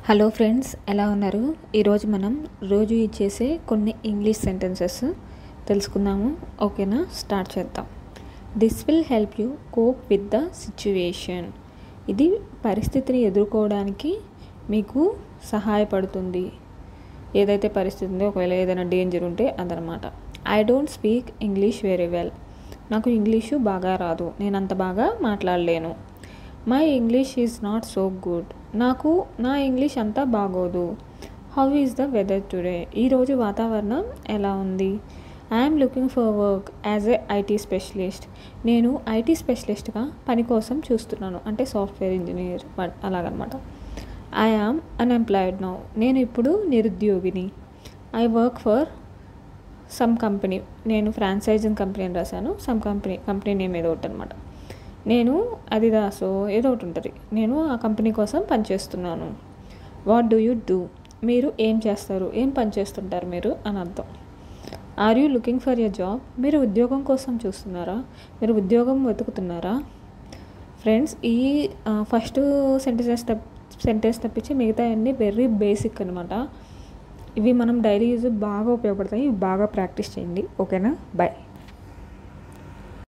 hello friends ఎలా ఉన్నారు ఈరోజు మనం రోజు ఇచ్చేసే కొన్ని ఇంగ్లీష్ సెంటెన్సెస్ తెలుసుకుందాము ఓకేనా స్టార్ట్ చేద్దాం this will help you cope with the situation ఇది పరిస్థితిని ఎదుర్కోవడానికి మీకు సహాయపడుతుంది ఏదైతే పరిస్థితి ఉందో ఒకవేళ ఏదైనా డేంజర్ ఉంటే అదనమాట I don't speak English very well నాకు ఇంగ్లీషు బాగా రాదు నేను అంత బాగా మాట్లాడలేను my English is not so good నాకు నా ఇంగ్లీష్ అంతా బాగోదు how is the weather today ఈరోజు వాతావరణం ఎలా ఉంది I'm looking for work as a IT specialist నేను ఐటీ స్పెషలిస్ట్గా పని కోసం చూస్తున్నాను అంటే సాఫ్ట్వేర్ ఇంజనీర్ అలాగనమాట ఐ ఆమ్ అన్ఎంప్లాయిడ్ నౌ నేను ఇప్పుడు నిరుద్యోగిని I work for some company నేను ఫ్రాంచైజింగ్ కంపెనీ అని రాశాను సమ్ కంపెనీ కంపెనీ నేమ్ ఏదో ఒకటి అనమాట నేను అది దాసో ఏదో ఒకటి ఉంటుంది నేను ఆ కంపెనీ కోసం పనిచేస్తున్నాను వాట్ డూ యూ డూ మీరు ఏం చేస్తారు ఏం పని చేస్తుంటారు మీరు అని అర్థం are you looking for yer job మీరు ఉద్యోగం కోసం చూస్తున్నారా మీరు ఉద్యోగం వెతుకుతున్నారా ఫ్రెండ్స్ ఈ ఫస్ట్ సెంటెన్సెస్ తప్ప సెంటెన్స్ తప్పించి మిగతా అన్నీ వెరీ బేసిక్ అనమాట ఇవి మనం డైలీ యూజ్ బాగా ఉపయోగపడతాయి ఇవి బాగా ప్రాక్టీస్ చేయండి ఓకేనా బాయ్